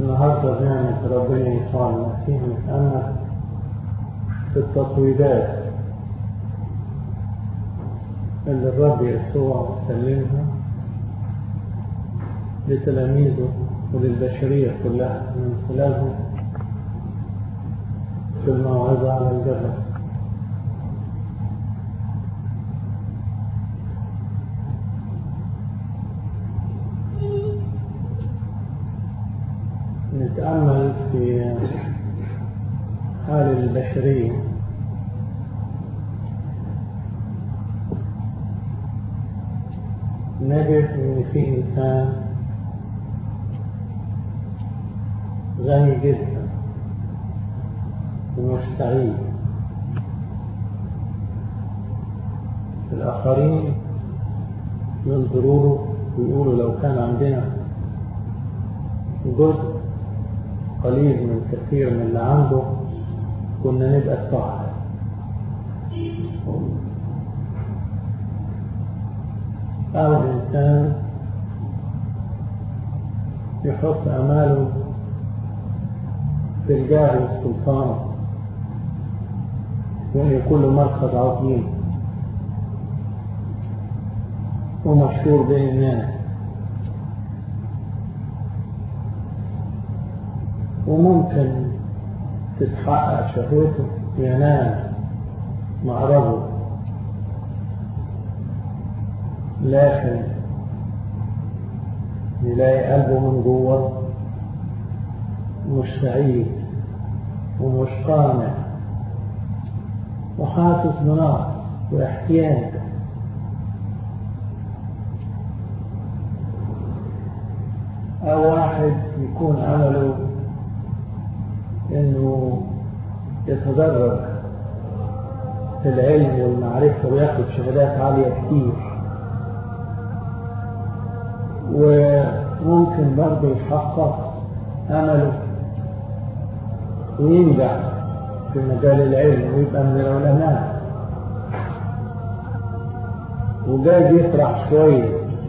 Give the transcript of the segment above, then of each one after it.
النهاردة بنعمة ربنا يسوع المسيح نتأمل في التطويبات اللي الرب يسوع سلمها لتلاميذه وللبشرية كلها من خلالهم في الموعظة على الجبل نتأمل في حال البشرية نجد إن في إنسان غني جدا ومش سعيد الآخرين ينظروا له ويقولوا لو كان عندنا جزء قليل من كثير من اللي عنده كنا نبقى سعداء أو الإنسان يحط أماله في الجاه والسلطان وأن يكون له مركز عظيم ومشهور بين الناس وممكن تتحقق شهوته ينام مع رجل لكن يلاقي قلبه من جوه مش سعيد ومش قانع وحاسس بنقص واحتياج أو واحد يكون عمله إنه يتدرج في العلم والمعرفة وياخد شهادات عالية كتير وممكن برضه يحقق أمله وينجح في مجال العلم ويبقى من العلماء وجاي يفرح شوية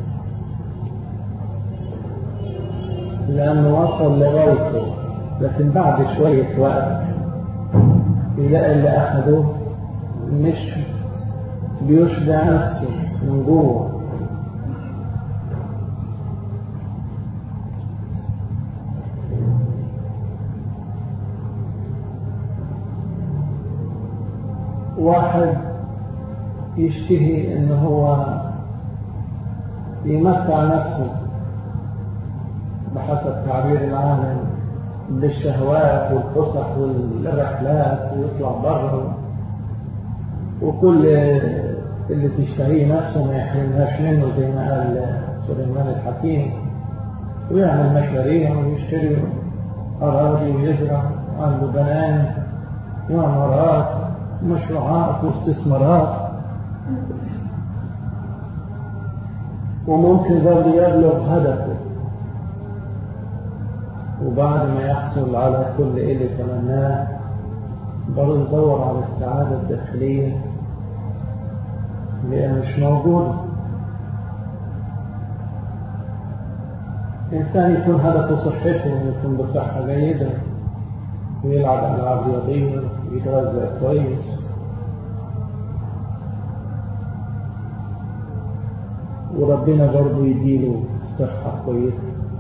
لأنه وصل لغايته لكن بعد شوية وقت يلاقي اللي أخده مش بيشبع نفسه من جوه واحد يشتهي ان هو يمتع نفسه بحسب تعبير العالم بالشهوات والفسح والرحلات ويطلع بره وكل اللي تشتهيه نفسه ما يحرمهاش منه زي ما قال سليمان الحكيم ويعمل مشاريع ويشتري أراضي ويزرع عنده بنان وعمارات مشروعات واستثمارات وممكن برضه يبلغ هدفه وبعد ما يحصل على كل اللي تمناه برضه يدور على السعادة الداخلية اللي هي مش موجودة إنسان يكون هدفه صحته ويكون بصحة جيدة ويلعب ألعاب رياضية ويتغذى كويس وربنا برضه يديله صحة كويسة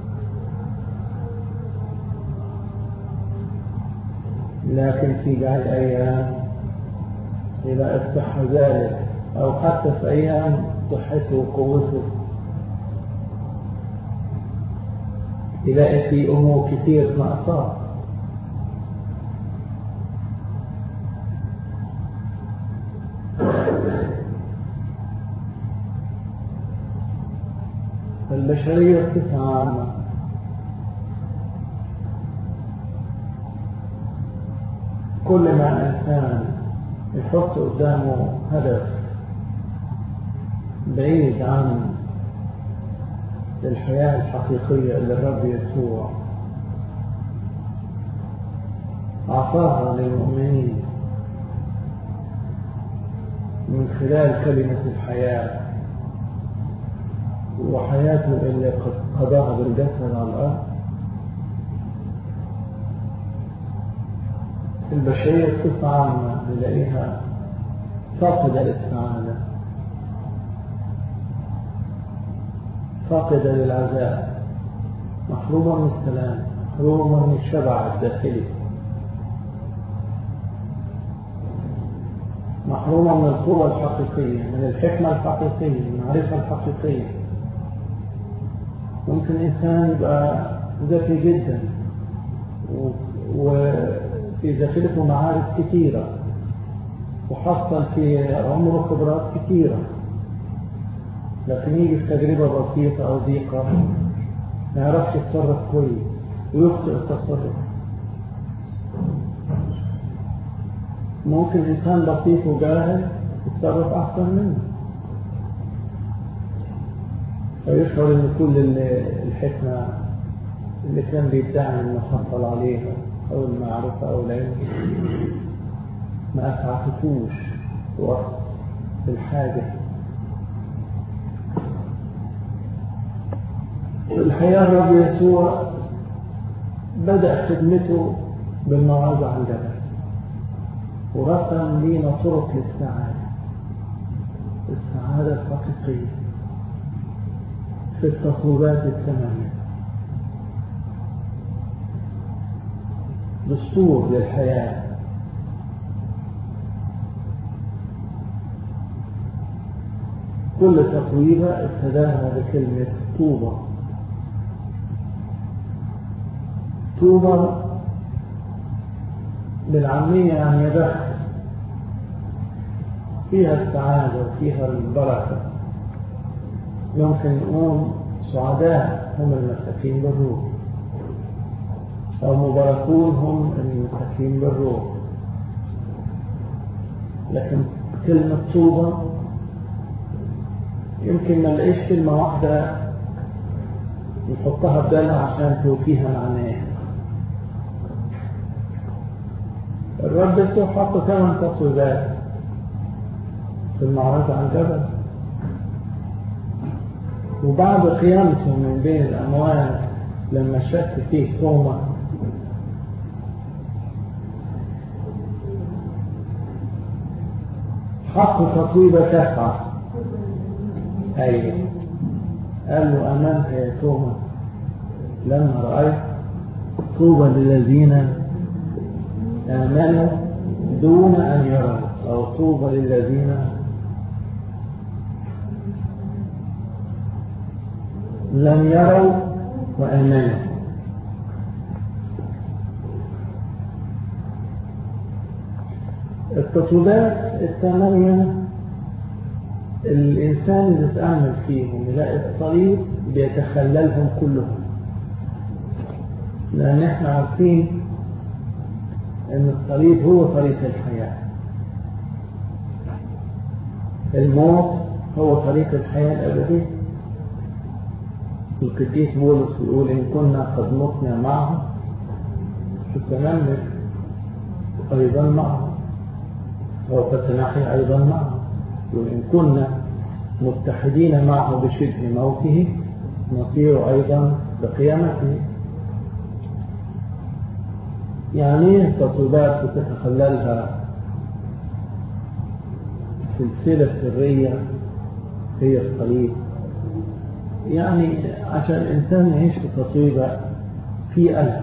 لكن في بعض الأيام إذا افتح ذلك أو حتى في أيام صحته وقوته يلاقي في أمور كثير ناقصات البشرية بصفة عامة كل ما إنسان يحط قدامه هدف بعيد عن الحياة الحقيقية اللي الرب يسوع أعطاها للمؤمنين من خلال كلمة الحياة وحياته اللي قضاها بالجسد على الأرض البشرية بصفة عامة نلاقيها فاقدة للسعادة فاقدة للعذاب محرومة من السلام محرومة من الشبع الداخلي محرومة من القوة الحقيقية من الحكمة الحقيقية من المعرفة الحقيقية ممكن إنسان يبقى ذكي جدا وفي داخلته معارف كثيرة وحصل في عمره خبرات كثيرة لكن يجي في تجربة بسيطة أو ضيقة ما يعرفش يتصرف كويس ويخطئ التصرف ممكن إنسان بسيط وجاهل يتصرف أحسن منه فيشعر إن كل الحكمة اللي كان بيدعي إنه حصل عليها أو المعرفة أو العلم ما أسعفتوش وقت الحاجة الحقيقة الرب يسوع بدأ خدمته بالمواعظة عن الجبل ورسم لينا طرق للسعادة السعادة الحقيقية في التطورات الثمانية دستور للحياة كل تطويبة ابتداها بكلمة طوبة طوبة بالعامية يعني يا بخت فيها السعادة وفيها البركة ممكن نقول سعداء هم المساكين بالروح أو مباركون هم المساكين بالروح لكن كلمة طوبة يمكن ما نلاقيش كلمة واحدة نحطها في بالنا عشان توفيها معناها الرب يسوع حط ثمان تطويبات في المعركة عن جبل وبعد قيامته من بين الأموات لما شك فيه توما حط تطويبة تسعة أيوة قال له أمامك يا توما لما رأيت طوبى للذين آمنوا دون أن يروا أو طوبى للذين لم يروا وآمنوا التطويبات الثمانية الإنسان اللي اتعامل فيهم يلاقي الطريق بيتخللهم كلهم لأن احنا عارفين أن الطريق هو طريق الحياة الموت هو طريق الحياة الأبدية القديس بولس يقول إن كنا قد متنا معه فسنملك أيضا معه وفتنحي أيضا معه وإن كنا متحدين معه بشبه موته نصير أيضا بقيامته يعني التطويبات بتتخللها سلسلة سرية هي الطريق يعني عشان الإنسان يعيش في تطويبة في ألم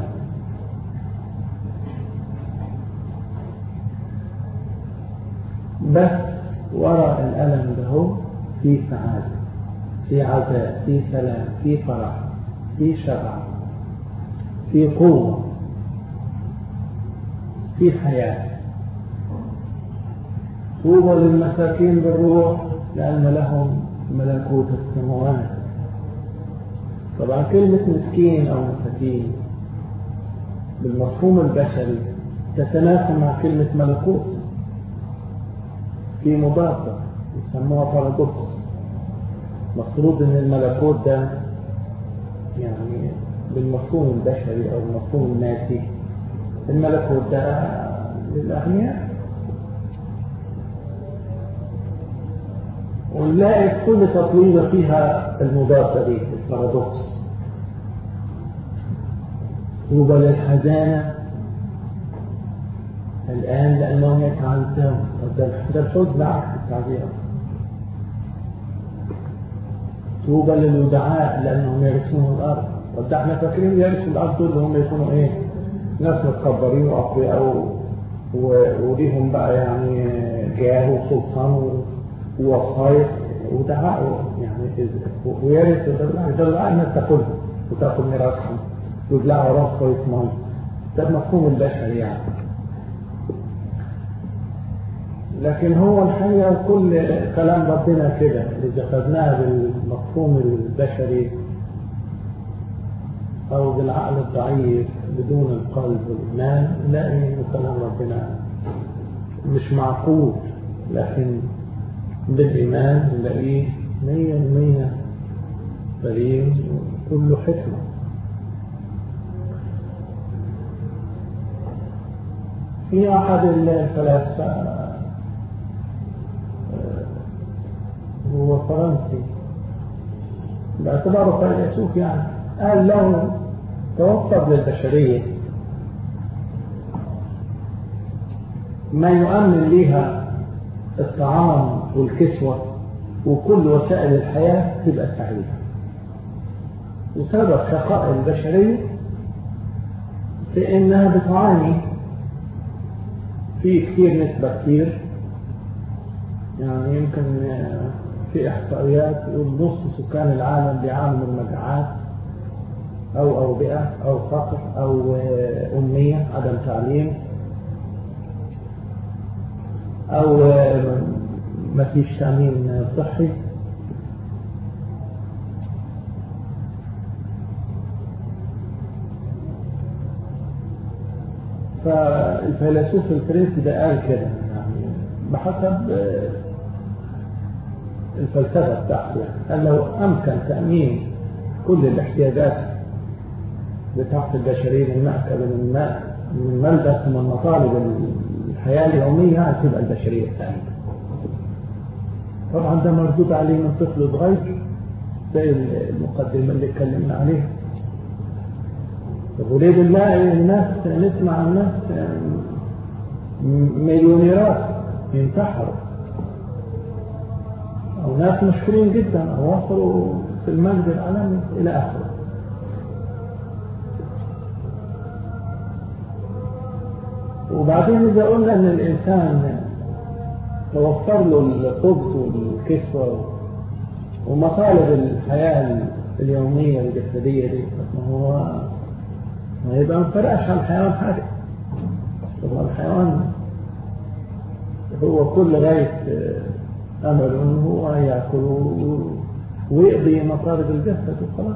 بس وراء الألم ده في سعادة في عزاء في سلام في فرح في شبع في قوة في حياة طوبى للمساكين بالروح لأن لهم ملكوت السماوات طبعا كلمة مسكين أو مساكين بالمفهوم البشري تتناسب مع كلمة ملكوت في مضادة يسموها بارادوكس مفروض ان الملكوت ده يعني بالمفهوم البشري او المفهوم الناسي الملكوت ده للاغنياء ونلاقي كل تطويبه فيها المضادة دي البارادوكس طوبى للحزانة الآن لأنهم يتعذبون ده الحزن عكس التعذيب طوبى للودعاء لأنهم يرثون الأرض وده احنا فاكرين يرثوا الأرض دول هم يكونوا إيه؟ ناس متكبرين وأقوياء وليهم بقى يعني جاه وسلطان ووصايا ودعاء يعني ويرث يدلع الناس تاكلهم وتاكل ميراثهم ويبلعوا راس كويس ميه ده المفهوم البشري يعني لكن هو الحقيقة كل كلام ربنا كده إذا خدناه بالمفهوم البشري أو بالعقل الضعيف بدون القلب والإيمان نلاقي إن كلام ربنا مش معقول لكن بالإيمان نلاقيه مية المية سليم كله حكمة في أحد الفلاسفة هو فرنسي باعتباره فيلسوف يعني قال له توفر للبشرية ما يؤمن ليها الطعام والكسوة وكل وسائل الحياة تبقى سعيدة وسبب شقاء البشرية في انها بتعاني في كتير نسبة كتير يعني يمكن في إحصائيات نص سكان العالم بيعانوا من مجاعات أو أوبئة أو فقر أو أمية عدم تعليم أو ما فيش تأمين صحي فالفيلسوف الفرنسي ده قال كده يعني بحسب الفلسفة بتاعته يعني قال لو أمكن تأمين كل الاحتياجات بتاعت البشرية من مأكل من ماء من ملبس من مطالب الحياة اليومية هتبقى البشرية الثانية طبعا ده مردود عليه من طفل صغير زي المقدمة اللي اتكلمنا عليها وليه بالله الناس نسمع عن ناس مليونيرات ينتحروا أو ناس مشهورين جدا أو وصلوا في المجد العالمي إلى آخره وبعدين إذا قلنا أن الإنسان توفر له الخبز والكسوة ومطالب الحياة اليومية الجسدية دي ما هو ما يبقى ما فرقش عن الحيوان حاجة هو الحيوان هو كل غاية أمله أنه هو يأكل ويقضي مطالب الجسد وخلاص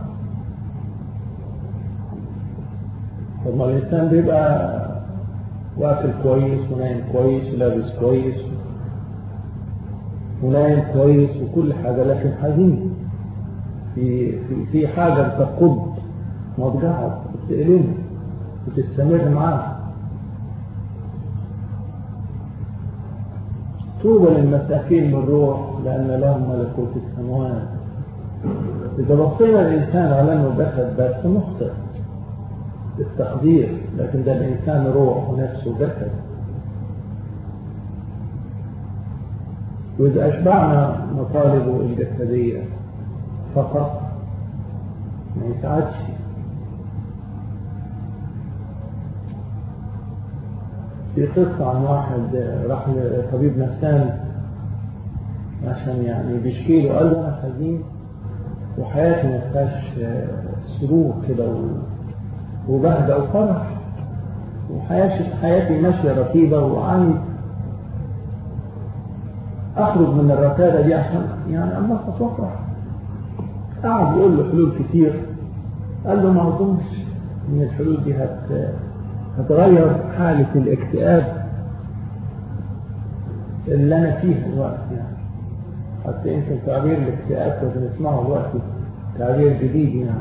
طب ما الإنسان بيبقى واكل كويس ونايم كويس ولابس كويس ونايم كويس وكل حاجة لكن حزين في في في حاجة بتقض مضجعه بتألمه وتستمر معاه طوبى للمساكين بالروح لأن لهم ملكوت السماوات إذا بصينا الإنسان على أنه جسد بس مخطئ التقدير لكن ده الإنسان روح ونفس وجسد وإذا أشبعنا مطالبه الجسدية فقط ما يساعدش في قصة عن واحد راح لطبيب نفساني عشان يعني بيشكي له قال له أنا حزين وحياتي ما فيهاش سرور كده وبهدى وفرح وحياتي حياتي ماشية رتيبة وعايز أخرج من الرتابة دي عشان يعني أنفس وأفرح قعد يقول له حلول كتير قال له ما أظنش إن الحلول دي هت هتغير حالة الاكتئاب اللي أنا فيه دلوقتي يعني حتى يمكن تعبير الاكتئاب كنا بنسمعه دلوقتي تعبير جديد يعني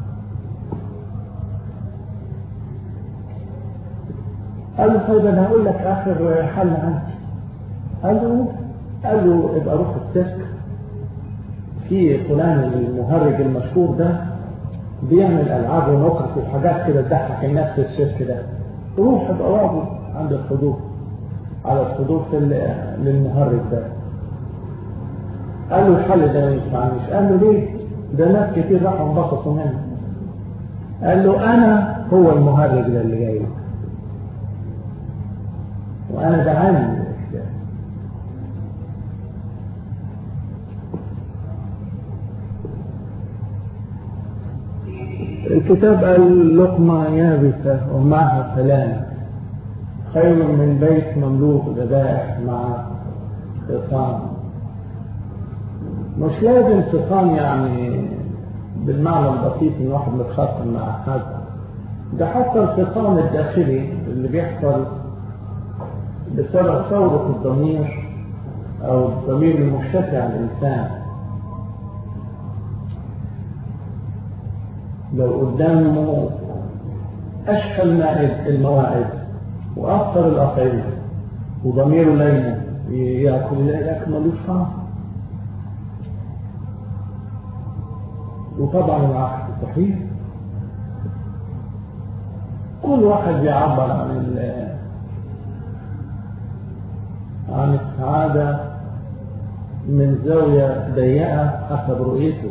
قال له طيب أنا هقول لك آخر حل عندي قال له قال له ابقى روح السيرك في فلان المهرج المشهور ده بيعمل ألعاب ونكت وحاجات كده تضحك الناس في السيرك ده روح ابقى واضي عند الحدود على الحضور في ال- للمهرج ده قال له الحل ده ما ينفعنيش قال له ليه ده ناس كتير راحوا انبسطوا منه قال له انا هو المهرج ده اللي جاي لك وانا بعاني من الاشياء الكتاب قال لقمة يابسة ومعها سلام خير من بيت مملوك ذبائح مع خصام مش لازم خصام يعني بالمعنى البسيط ان واحد متخاصم مع حد ده حتى الخصام الداخلي اللي بيحصل بسبب ثورة الضمير او الضمير المشتكي عن الانسان لو قدامه أشكل المواعظ وأكثر الأطعمة وضميره لينا يأكل يلاقي ملوش طعم وطبعا العكس صحيح كل واحد بيعبر عن ال- عن السعادة من زاوية ضيقة حسب رؤيته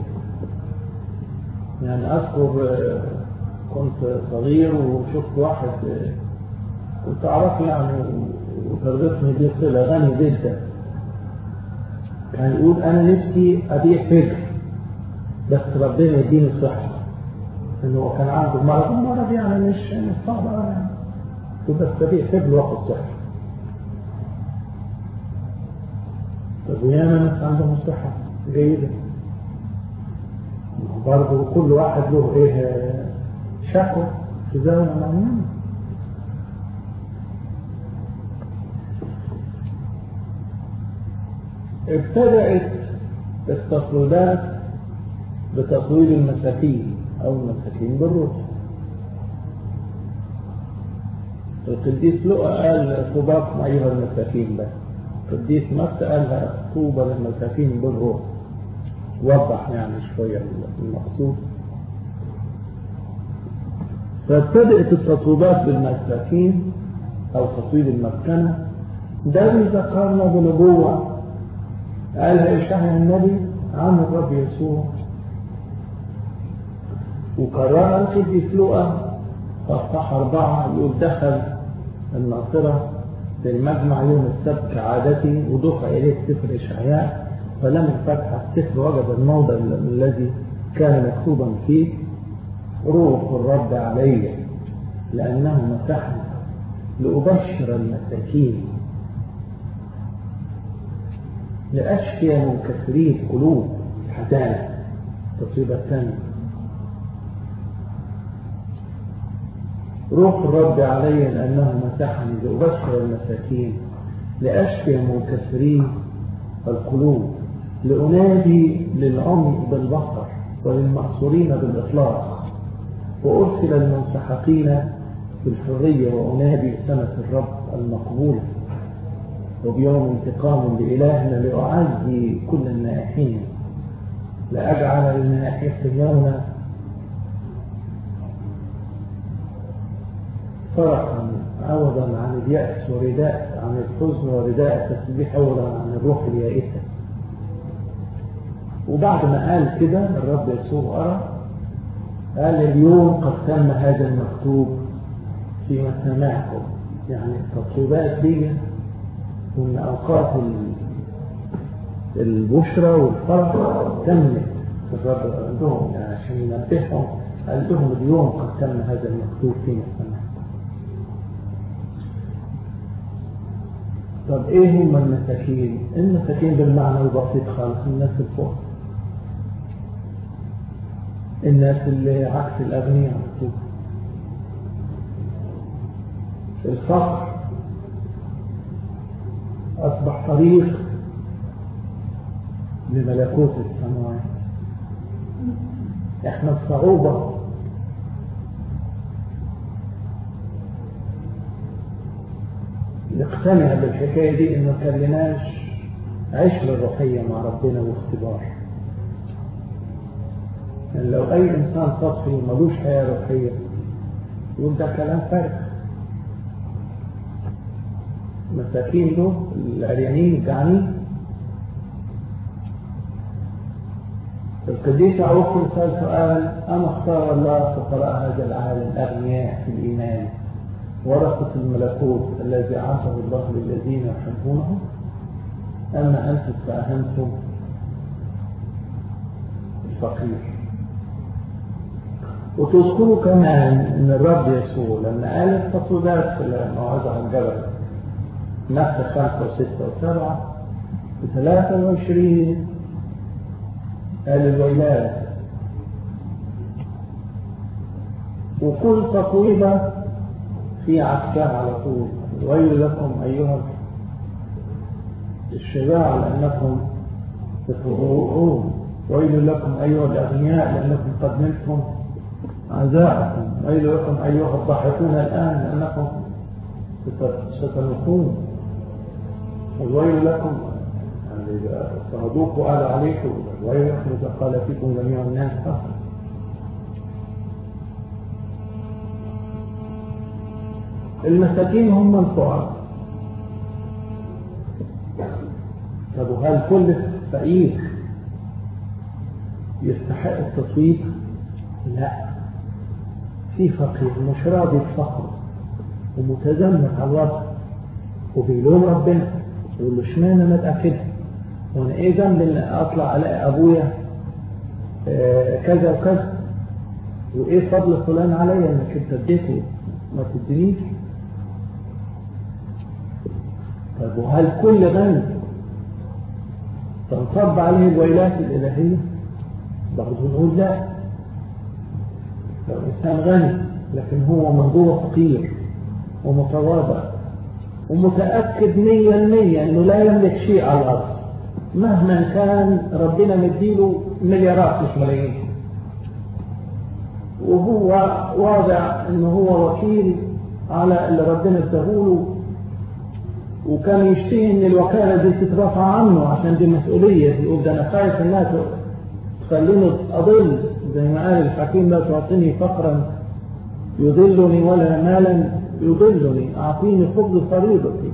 يعني أذكر آه، كنت صغير وشفت واحد آه، كنت أعرفه يعني وتربطني بيه صلة غني جدا كان يقول أنا نفسي أبيع فجر بس ربنا يديني صحة إنه هو كان عنده مرض المرض يعني مش مش صعب أوي يعني قلت بس أبيع فجر وآخد صحة طب وياما ناس عندهم صحة جيدة برضه كل واحد له ايه شكوى في زاوية معينة ابتدأت التطويلات بتطويل المساكين أو المساكين بالروح القديس لؤى قال طوباكم أيها المساكين بس القديس متى قالها طوبى للمساكين بالروح وضح يعني شوية المقصود فابتدأت التطويبات بالمساكين أو تطويل المسكنة ده ذكرنا بنبوة قالها إشعيا النبي عن الرب يسوع وكررها القديس لوقا فاصحاح أربعة يقول دخل الناصرة في المجمع يوم السبت كعادته ودفع إليه سفر إشعياء فلما فتح السفر وجد الموضع الذي كان مكتوبا فيه روح الرب علي لأنه مسحني لأبشر المساكين لأشفي منكسري القلوب حزانة تصيبة ثانية روح الرب علي لأنه مسحني لأبشر المساكين لأشفي منكسري القلوب لأنادي للعمي بالبصر وللمأسورين بالإطلاق وأرسل المنسحقين بالحرية وأنادي سنة الرب المقبولة وبيوم انتقام لإلهنا لأعزي كل النائحين لأجعل للنائحين يوما فرحا عوضا عن اليأس ورداء عن الحزن ورداء التسبيح عوضا عن الروح اليائسة وبعد ما قال كده الرب يسوع أرى قال اليوم قد تم هذا المكتوب في مسامعكم يعني التطلبات دي وان اوقات البشرى والفرح تمت في الرب عندهم يعني عشان ينبههم قال لهم اليوم قد تم هذا المكتوب في مسامعكم طب ايه هم المساكين المساكين بالمعنى البسيط خالص الناس الفقراء الناس اللي عكس الاغنياء الفقر اصبح طريق لملكوت السماوات احنا الصعوبه نقتنع بالحكاية دي إن ما كلناش عشرة روحية مع ربنا واختبار يعني لو أي إنسان سطحي ملوش حياة روحية يقول ده كلام فارغ مساكين دول العريانين الجعانين القديس عوف سأل سؤال أما اختار الله فقراء هذا العالم أغنياء في الإيمان ورثة الملكوت الذي أعطه الله للذين يحبونه أما أنتم فأهمتم الفقير وتذكروا كمان أن الرب يسوع لما قال التطويبات في الموعظة على الجبل متى خمسة وستة وسبعة وثلاثة وعشرين قال الويلات وكل تطويبة في عكسها على طول ويل لكم أيها الشجاع لأنكم تتضرعون ويل لكم أيها الأغنياء لأنكم قد نلتم عزاءكم ويل لكم أيها الضاحكون الآن لأنكم ستنقون ويل لكم فهدوك وقال عليكم ويل لكم إذا قال فيكم جميع الناس فخر المساكين هم الفقراء طب وهل كل فقير يستحق التصويت لا في فقير مش راضي بفقره ومتذمر على الوضع وبيلوم ربنا يقول له اشمعنى ما اتاكدها وانا ايه ذنب ان اطلع الاقي ابويا آه كذا وكذا وايه فضل فلان عليا انك انت اديته ما تدينيش طيب وهل كل غني تنصب عليه الويلات الإلهية برضه نقول لا لو إنسان غني لكن هو من جوه فقير ومتواضع ومتأكد مية المية أنه لا يملك شيء على الأرض مهما كان ربنا مديله مليارات مش ملايين وهو واضع أنه هو وكيل على اللي ربنا اداهوله وكان يشتهي ان الوكالة دي تترفع عنه عشان دي مسؤولية يقول ده انا خايف انها تخليني اضل زي ما قال الحكيم لا تعطيني فقرا يضلني ولا مالا يضلني اعطيني خبز فريضتي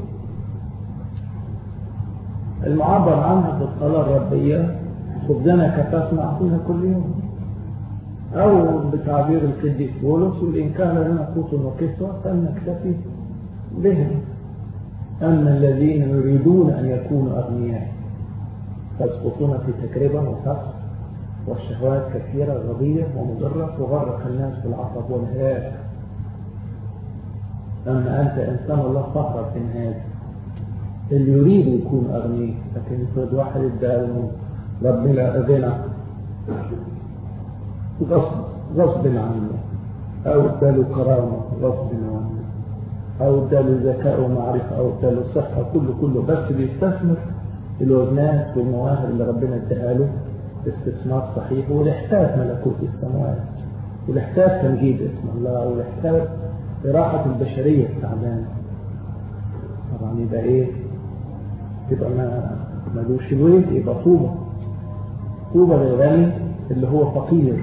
المعبر عنها في الصلاة الربية خبزنا كفافنا اعطينا كل يوم او بتعبير القديس بولس يقول ان كان لنا قوت وكسوة فلنكتفي بهم أما الذين يريدون أن يكونوا أغنياء فيسقطون في تجربة وفقر والشهوات كثيرة غبية ومضرة تغرق الناس بالعصب والهلاك أما أنت إنسان الله فخر في النهاية اللي يريد يكون أغنياء لكن يفرض واحد اداله ربنا غنى غصب غصب عنه أو اداله كرامة غصب عنه أو اداله ذكاء ومعرفة أو اداله صحة كله كله بس بيستثمر الوزنات والمواهب اللي ربنا اداها له استثمار صحيح والاحساس ملكوت السماوات والاحساس تمجيد اسم الله والاحساس براحة البشرية التعبانة طبعا يبقى ايه يبقى ما ملوش الويل يبقى طوبة طوبة للغني اللي هو فقير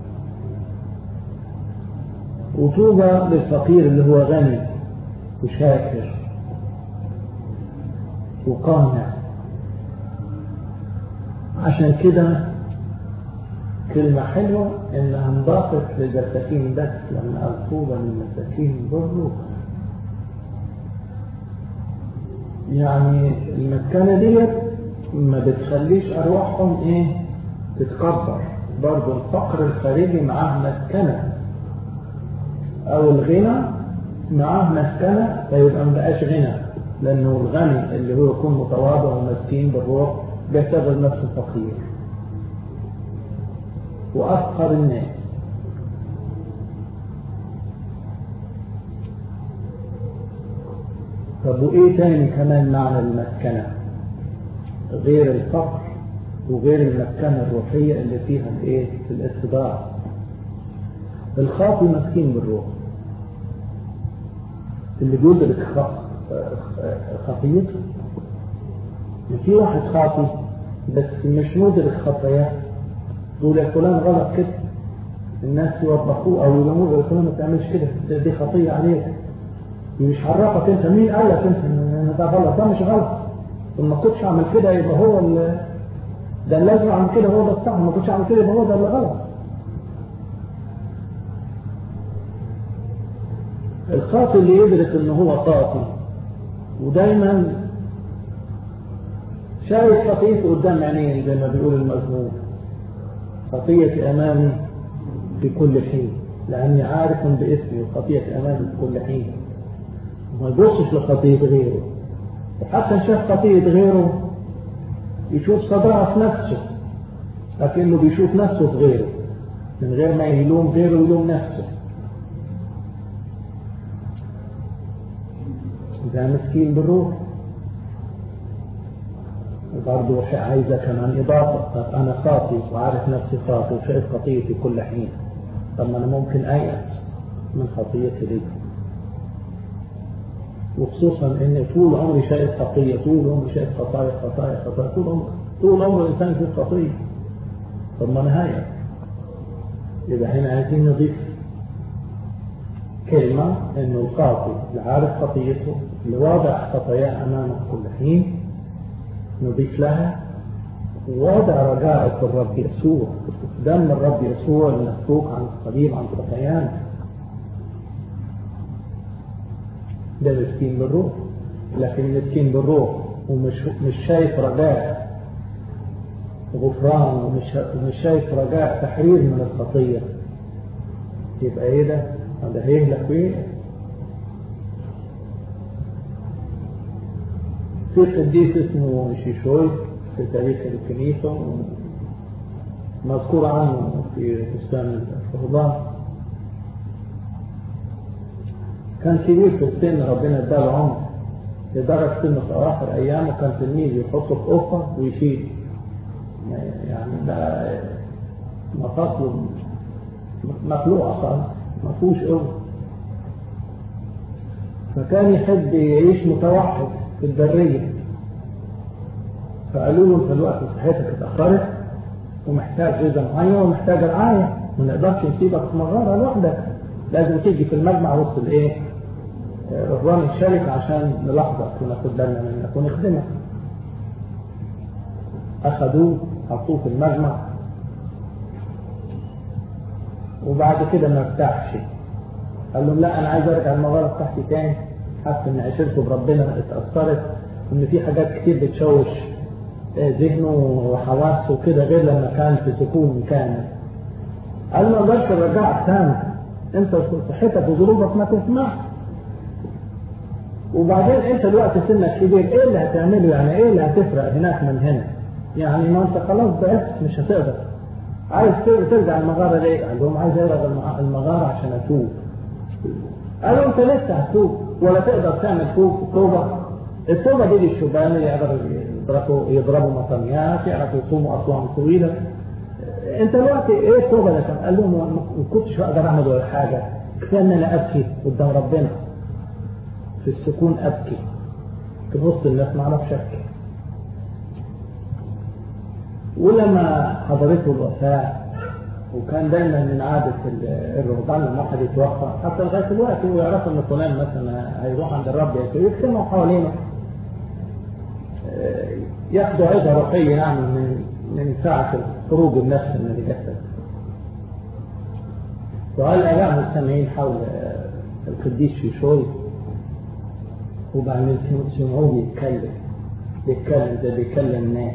وطوبة للفقير اللي هو غني وشاكر وقانع عشان كده كلمة حلوة إنها انضافت للمساكين بس لما قال طوبى للمساكين بالروح يعني المسكنة ديت ما بتخليش أرواحهم إيه تتكبر برضه الفقر الخارجي معاه مسكنة أو الغنى معاه مسكنة فيبقى ما بقاش غنى لأنه الغني اللي هو يكون متواضع ومسكين بالروح بيعتبر نفسه فقير وأفقر الناس طب وإيه تاني كمان معنى المسكنة غير الفقر وغير المسكنة الروحية اللي فيها الإيه الاتباع الخاطي مسكين بالروح اللي بيدرك خطيته في واحد خاطي بس مش مدرك خطاياه يقول يا فلان غلط كده الناس يوبخوه او يلوموه يا فلان ما تعملش كده دي خطيه عليك مش عرفك انت مين قال لك انت ان ده غلط ده مش غلط وما كنتش اعمل كده يبقى هو اللي ده اللي لازم اعمل كده هو ده الصح ما كنتش اعمل كده يبقى هو ده اللي غلط الخاطئ اللي يدرك ان هو خاطئ ودايما شايف خطيئته قدام عينيه زي ما بيقول المزمور خطيئتي امامي في كل حين لاني عارف باسمي وخطيئتي امامي في كل حين ما يبصش لخطيئة غيره وحتى شاف خطيئة غيره يشوف صداها في نفسه لكنه بيشوف نفسه في غيره من غير ما يلوم غيره يلوم نفسه ده مسكين بالروح وبرضه عايزة كمان إضافة طب أنا خاطي وعارف نفسي خاطي وشايف خطيتي كل حين طب ما أنا ممكن أيأس من خطيتي دي وخصوصا إن طول عمري شايف خطية طول عمري شايف خطايا خطايا خطايا طول عمري طول عمر الإنسان في خطية طب ما أنا هيأس يبقى هنا عايزين نضيف كلمة إنه الخاطي اللي عارف خطيته اللي واضع خطاياه أمامه كل حين نضيف لها وضع رجاء في الرب يسوع دم الرب يسوع المسفوك عن الصليب عن خطايانا ده مسكين بالروح لكن مسكين بالروح ومش مش شايف رجاء غفران ومش مش شايف رجاء تحرير من الخطيه يبقى ايه ده؟ ده هيهلك ويهلك في قديس اسمه شيشوي في تاريخ الكنيسة مذكور عنه في بستان الرهبان كان كبير في السن ربنا اداله عمر لدرجة انه في اواخر ايامه كان تلميذ يحطه في قفة ويشيل يعني ده مفاصله مخلوقة خالص ما فيهوش قوة فكان يحب يعيش متوحد في البرية فقالوا له انت الوقت صحتك اتأخرت ومحتاج غذاء معين ومحتاج رعاية ما نقدرش نسيبك في مغارة لوحدك لازم تيجي في المجمع وسط الايه رهبان الشركة عشان نلاحظك وناخد بالنا منك ونخدمك أخذوه حطوه في المجمع وبعد كده ما ارتاحش قال لهم لا انا عايز ارجع المغاره بتاعتي تاني حاسس ان عشرته بربنا اتاثرت وان في حاجات كتير بتشوش ذهنه وحواسه كده غير لما كان في سكون كامل قال ما اقدرش ارجعك تاني انت صحتك وظروفك ما تسمح وبعدين انت دلوقتي سنك كبير ايه اللي هتعمله يعني ايه اللي هتفرق هناك من هنا يعني ما انت خلاص ضعفت مش هتقدر عايز ترجع المغاره ليه؟ قال لهم عايز ارجع المغاره عشان اتوب قالوا انت لسه هتوب ولا تقدر تعمل توب توبه التوبه دي للشبان يقدروا يضربوا يضربوا مطميات يعرفوا يصوموا اصوام طويله انت دلوقتي ايه التوبه ده قال لهم ما كنتش اقدر اعمل ولا حاجه كفايه ان انا ابكي قدام ربنا في السكون ابكي في وسط الناس ما اعرفش ابكي ولما حضرته الوفاة وكان دايما من عادة الرهبان لما واحد يتوفى حتى لغاية الوقت هو يعرف ان فلان مثلا هيروح عند الرب يسوع يجتمعوا حوالينه ياخدوا عظة روحية يعني من من ساعة خروج النفس من الجسد. وقال الآباء مجتمعين حول القديس شيشوي وبعدين سمعوه بيتكلم بيتكلم ده بيكلم ناس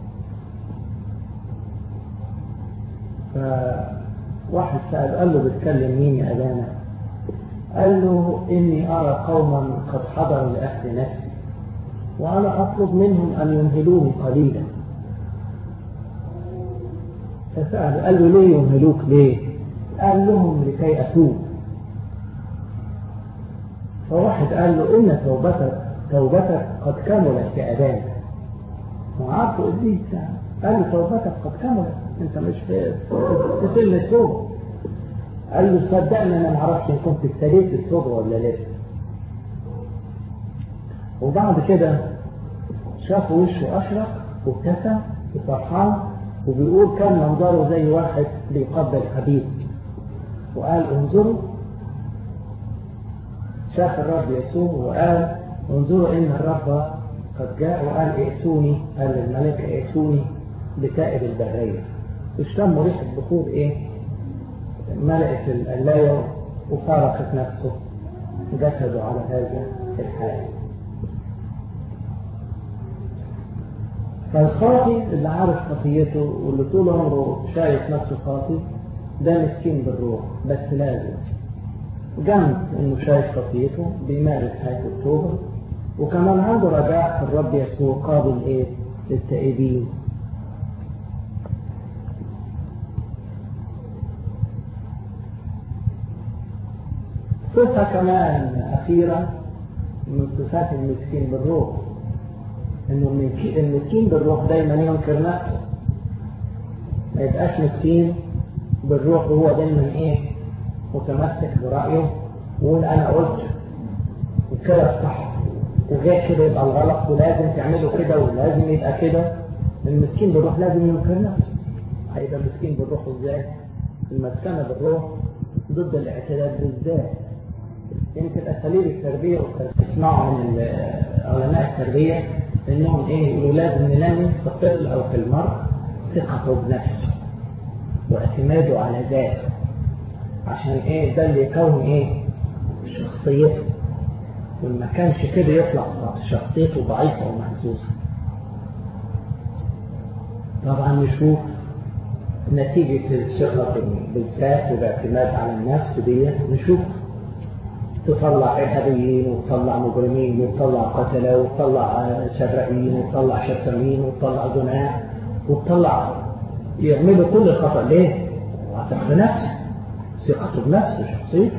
فواحد سأل قال له بتكلم مين يا أبانا قال له إني أرى قوما قد حضروا لأهل نفسي وأنا أطلب منهم أن يمهلوني قليلا فسأل قال له ليه يمهلوك ليه قال لهم لكي أتوب فواحد قال له إن توبتك توبتك قد كملت يا أبانا وعارفه قديس قال له توبتك قد كملت انت مش في في سن التوبه قال له صدقني انا ما اعرفش ان كنت ابتديت التوبه ولا لسه وبعد كده شاف وشه اشرق وابتسم وفرحان وبيقول كان منظره زي واحد بيقبل حبيب وقال انظروا شاف الرب يسوع وقال انظروا إن الرب قد جاء وقال ائتوني قال للملائكة ائتوني بتائب البرية اشتموا ريحة بخور إيه ملأت القلاية وفارقت نفسه جسده على هذا الحال فالخاطي اللي عارف خطيته واللي طول عمره شايف نفسه خاطي ده مسكين بالروح بس لازم جنب انه شايف خطيته بيمارس حياة التوبة وكمان عنده رجاء في الرب يسوع قابل ايه للتائبين صفة كمان أخيرة من صفات المسكين بالروح إنه المسكين بالروح دايما ينكر نفسه ما يبقاش مسكين بالروح وهو دايما إيه متمسك برأيه ويقول أنا قلت وكده الصح وغير كده يبقى الغلط ولازم تعملوا كده ولازم يبقى كده المسكين بالروح لازم ينكر نفسه هيبقى مسكين بالروح ازاي؟ المسكنة بالروح ضد الاعتداد بالذات يمكن اساليب التربيه والتربيه تسمعوا من علماء التربيه انهم ايه يقولوا لازم ننمي في الطفل او في المرء ثقته بنفسه واعتماده على ذاته عشان ايه ده اللي يكون ايه شخصيته وما كانش كده يطلع شخصيته ضعيفه ومهزوزه طبعا نشوف نتيجة الثقة بالذات والاعتماد على النفس دي نشوف تطلع إرهابيين وتطلع مجرمين وتطلع قتلة وتطلع سرقين وتطلع شتامين وتطلع زناء وتطلع يعملوا كل الخطأ ليه؟ واثق بنفسه ثقته بنفسه شخصيته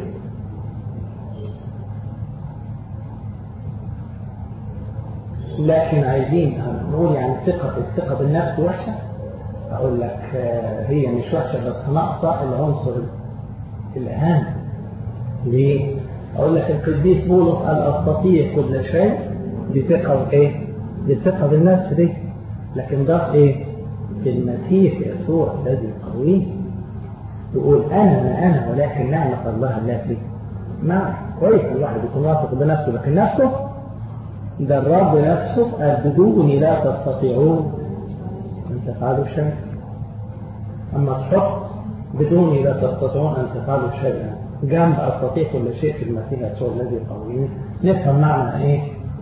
لكن عايزين نقول يعني الثقة الثقة بالنفس وحشة أقول لك هي مش وحشة بس ناقصة العنصر الأهم ليه؟ أقول لك القديس بولس قال أستطيع كل شيء بثقة وإيه؟ بثقة بالنفس دي لكن ده إيه؟ في المسيح يسوع الذي قوي يقول أنا ما أنا ولكن نعمة الله التي ما كويس الواحد يكون واثق بنفسه لكن نفسه ده الرب نفسه قال بدوني لا تستطيعون أن تفعلوا شيئا أما تحط بدوني لا تستطيعون أن تفعلوا شيئا جنب أستطيع كل شيء في المسيح يسوع الذي قوي نفهم معنى إيه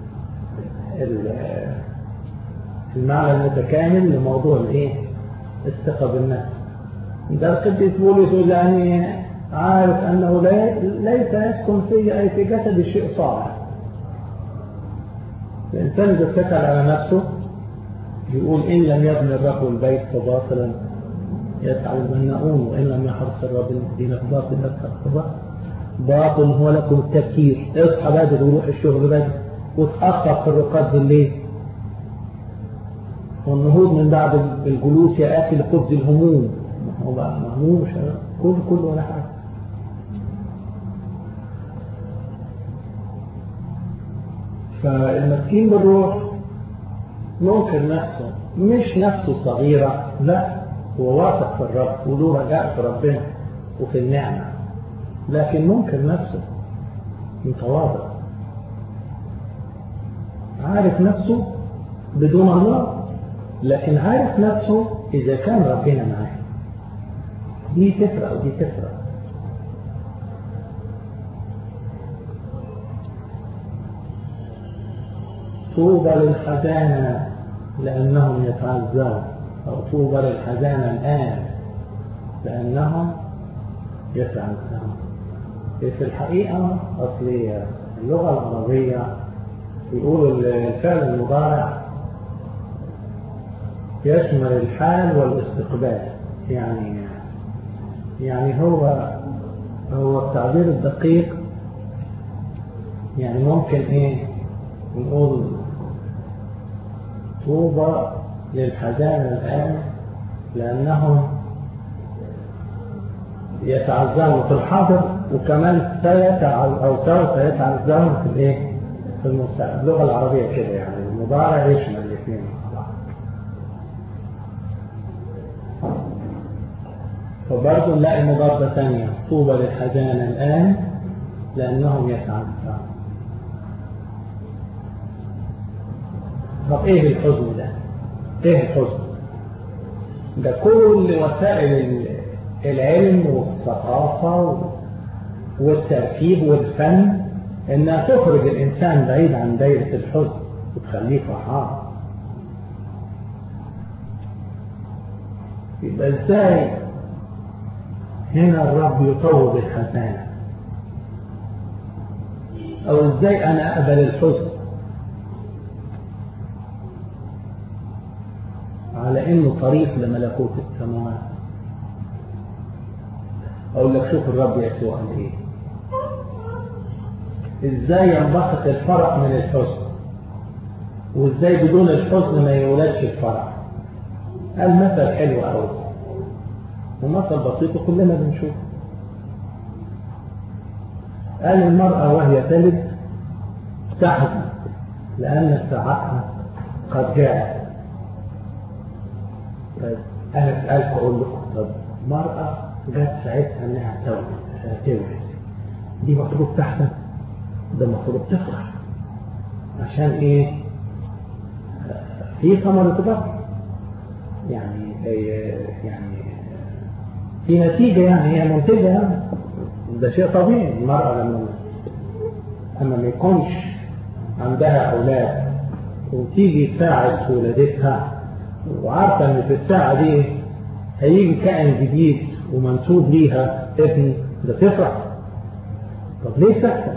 المعنى المتكامل لموضوع الإيه الثقة بالنفس ده القديس بولس يعني عارف أنه ليس يسكن في أي في جسد شيء صالح الإنسان إذا اتكل على نفسه يقول إن لم يبني الرب البيت فباطلا يسعى البناؤون وإن لم يحرص الرب المدينة فباطل يسعى الخبر باطل هو لكم التفكير اصحى بدري وروح الشغل بدري وتأخر في الرقاد بالليل والنهوض من بعد الجلوس يا آكل خبز الهموم هو بقى مهموم مش كل كل ولا حاجة فالمسكين بالروح ينكر نفسه مش نفسه صغيرة لا هو واثق في الرب وله رجاء في ربنا وفي النعمة لكن منكر نفسه متواضع عارف نفسه بدون الله لكن عارف نفسه إذا كان ربنا معاه دي تفرق ودي تفرق طوبى للحزانة لأنهم يتعزون أو طوبى للحزانة الآن لأنهم يتعزون في الحقيقة أصل اللغة العربية يقولوا الفعل المضارع يشمل الحال والاستقبال يعني يعني هو هو التعبير الدقيق يعني ممكن ايه نقول طوبى للحزان الآن لأنهم يتعزون في الحاضر وكمان سيتعز أو سوف يتعزون في الإيه؟ في المستقبل اللغة العربية كده يعني المضارع يشمل الاثنين فبرضه نلاقي مضادة ثانية طوبى للحزان الآن لأنهم يتعزون طب ايه الحزن ده ايه الحزن ده كل وسائل العلم والثقافة والتركيب والفن انها تخرج الانسان بعيد عن دايرة الحزن وتخليه فرحان يبقى ازاي هنا الرب يطوب الحزانة او ازاي انا اقبل الحزن على انه طريق لملكوت السماوات اقول لك شوف الرب يسوع قال ايه ازاي ينبسط الفرح من الحزن وازاي بدون الحزن ما يولدش الفرح قال مثل حلو قوي ومثل بسيط كلنا بنشوفه قال المرأة وهي تلد تحزن لأن ساعتها قد جاءت طيب أنا أسألك أقول لكم طب مرأة جت ساعتها إنها تولد دي مفروض تحزن ده المفروض تفرح عشان إيه؟ في ثمرة بطن يعني يعني في نتيجة يعني هي منتجة يعني ده شيء طبيعي المرأة لما لما ما يكونش عندها أولاد وتيجي ساعة ولادتها وعارفة إن في الساعة دي هيجي كائن جديد ومنسوب ليها ابن ده تفرح طب ليه تحزن؟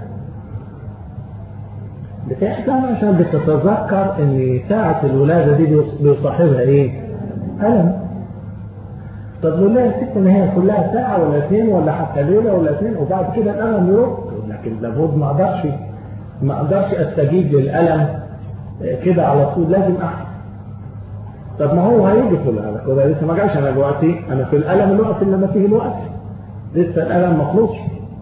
بتحزن عشان بتتذكر إن ساعة الولادة دي بيصاحبها إيه؟ ألم طب لله يا ست ان هي كلها ساعة ولا اثنين ولا حتى ليلة ولا اثنين وبعد كده الألم يروح لكن لابد ما اقدرش ما اقدرش استجيب للألم كده على طول لازم احسن طب ما هو هيجي في الألم وده لسه ما جاش انا دلوقتي انا في الألم الوقت اللي انا فيه الوقت لسه الألم ما خلصش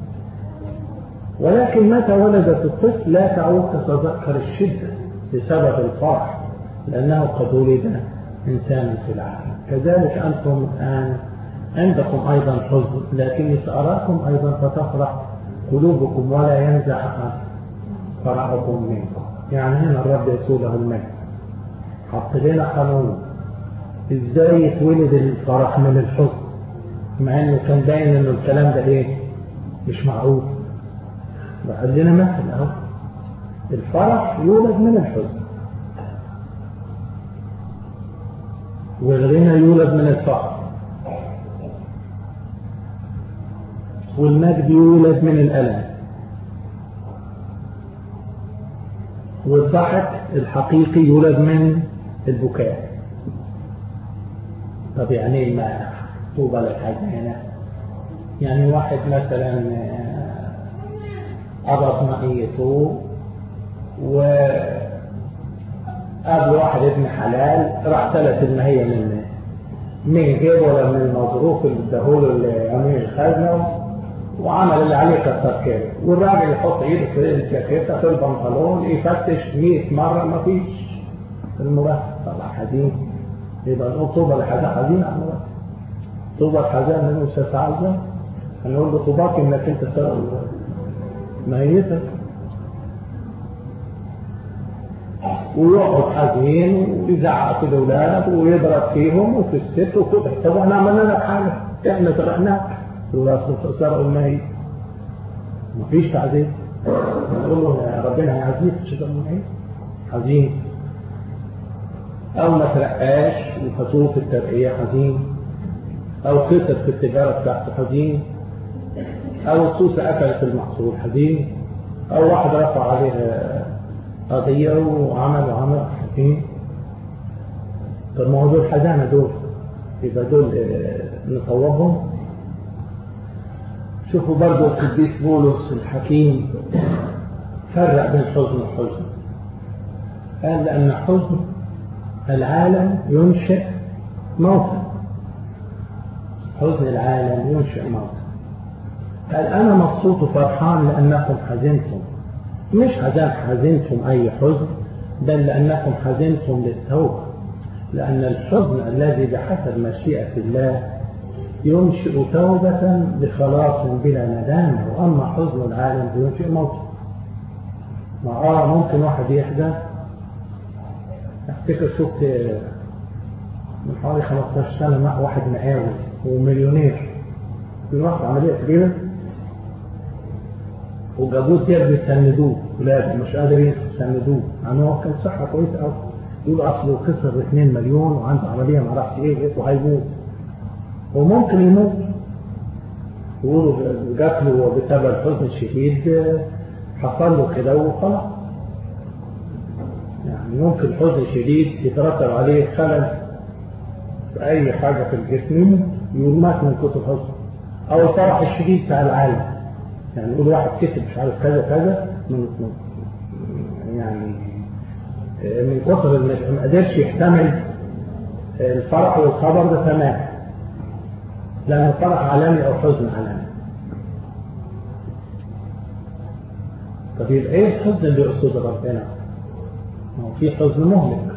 ولكن متى ولدت الطفل لا تعود تتذكر الشدة بسبب الفرح لأنه قد ولد إنسانا في العالم كذلك أنتم الآن عندكم أيضا حزن لكني سأراكم أيضا فتفرح قلوبكم ولا ينزع فرحكم منكم يعني هنا الرب يسوع له المجد حط لنا قانون ازاي يتولد الفرح من الحزن مع انه كان باين انه الكلام ده ايه مش معقول بعد لنا مثل اهو الفرح يولد من الحزن والغنى يولد من الفقر والمجد يولد من الألم والضحك الحقيقي يولد من البكاء طب يعني ايه ما طوبى للحزانة يعني واحد مثلا قبض مقيته و قابل واحد ابن حلال راح ثلاث المهية من من جيبه ولا من المظروف اللي اداهوله لامير الخزنه وعمل اللي عليه كتر كده والراجل يحط ايده في الجاكيته في البنطلون يفتش 100 مره ما فيش المرتب طلع حزين يبقى نقول طوبى لحزين حزين على المرتب طوبى الحزان منه ستعزى هنقول له طوباك انك انت سرق ميتك ويقعد حزين ويزعق في الاولاد ويضرب فيهم وفي الست وكده طب احنا عملنا لك حاجه احنا سرقناك سرقوا الميت مفيش تعذيب نقول له ربنا هيعزيك مش الميت حزين او ما ترقاش وخسوه في الترقيه حزين او خسر في التجاره بتاعته حزين او السوسه اكلت المحصول حزين او واحد رفع عليه قضية وعمل وعمل حزين طب ما هو دول حزانة دول يبقى دول نصوبهم شوفوا برضو القديس بولس الحكيم فرق بين حزن وحزن قال لأن حزن العالم ينشئ موتا حزن العالم ينشئ موتا قال أنا مبسوط وفرحان لأنكم حزنتم مش حزن حزنتم أي حزن بل لأنكم حزنتم للتوبة لأن الحزن الذي بحسب مشيئة الله ينشئ توبة لخلاص بلا ندامة وأما حزن العالم فينشئ موتا ما آه ممكن واحد يحزن افتكر شفت من حوالي 15 سنة مع واحد مقاول ومليونير في واحد عملية كبيرة وجابوه الدير بيسندوه ولاد مش قادرين يسندوه يعني هو كان صحة كويسة قوي يقولوا اصله خسر 2 مليون وعنده عملية ما اعرفش ايه وهيموت وممكن يموت يقولوا جات له بسبب الحزن الشديد حصل له كده وخلاص يعني ممكن حزن شديد يترتب عليه خلل في أي حاجة في الجسم يقول مات من كتر الحزن أو الفرح الشديد بتاع العالم يعني يقول واحد كسب مش عارف كذا كذا من يعني من كتر ما قدرش يحتمل الفرح والخبر ده تمام لأن الفرح عالمي أو حزن عالمي طب يبقى ايه الحزن اللي يقصد ربنا؟ ما هو في حزن مهلك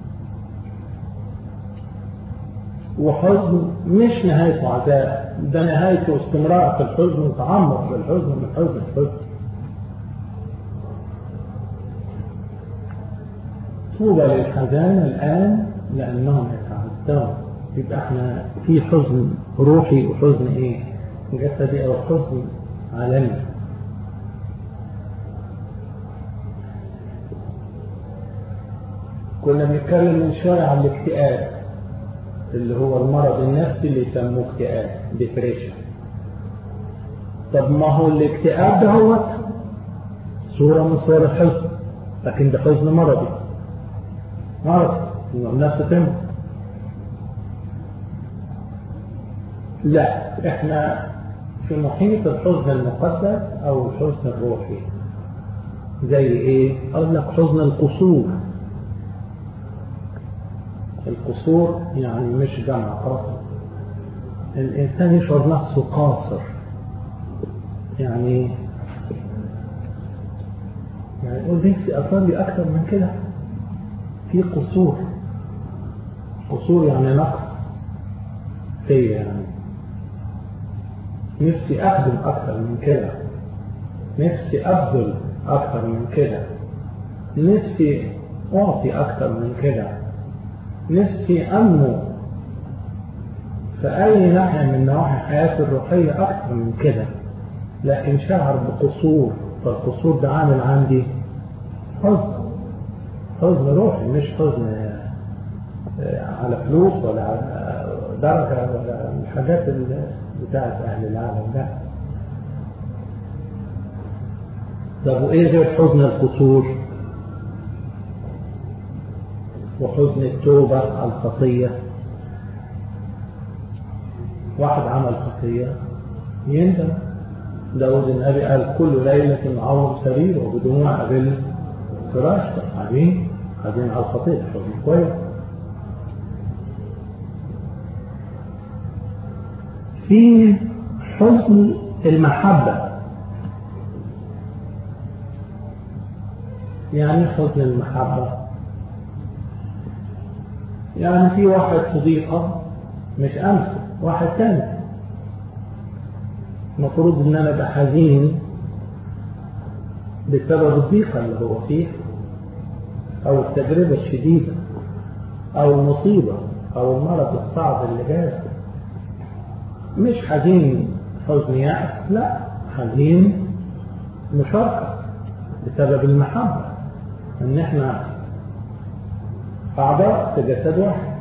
وحزن مش نهايته عذاب ده نهايته استمرار في الحزن وتعمق في الحزن من حزن الحزن طوبى للحزان الآن لأنهم يتعذبون يبقى احنا في حزن روحي وحزن ايه جسدي او حزن عالمي كنا بنتكلم من شوية عن الاكتئاب اللي هو المرض النفسي اللي يسموه اكتئاب ديبريشن طب ما هو الاكتئاب ده هو صورة من صور الحزن لكن ده حزن مرضي مرض النفس تموت لا احنا في محيط الحزن المقدس او الحزن الروحي زي ايه اقول لك حزن القصور القصور يعني مش جمع قاصر الانسان يشعر نفسه قاصر يعني يعني يقول نفسي اصلي اكثر من كده في قصور قصور يعني نقص فيا يعني نفسي أخدم أكثر من كده نفسي أبذل أكثر من كده نفسي أعطي أكثر من كده نفسي أنمو في أي ناحية من نواحي حياتي الروحية أكثر من كده لكن شعر بقصور فالقصور ده عامل عندي حزن حزن روحي مش حزن على فلوس ولا على درجة ولا الحاجات بتاعت أهل العالم ده طب وإيه غير حزن القصور وحزن التوبة على الخطية واحد عمل خطية يندم داود النبي قال كل ليلة عور سرير وبدموع قبل فراش حزين حزين على الخطية حزن كويس في حزن المحبة يعني حزن المحبة يعني في واحد صديقة مش أمس واحد تاني المفروض ان انا ابقى حزين بسبب الضيقة اللي هو فيه او التجربة الشديدة او المصيبة او المرض الصعب اللي جاي مش حزين حزن يأس لا حزين مشاركة بسبب المحبة ان احنا اعضاء في جسد واحد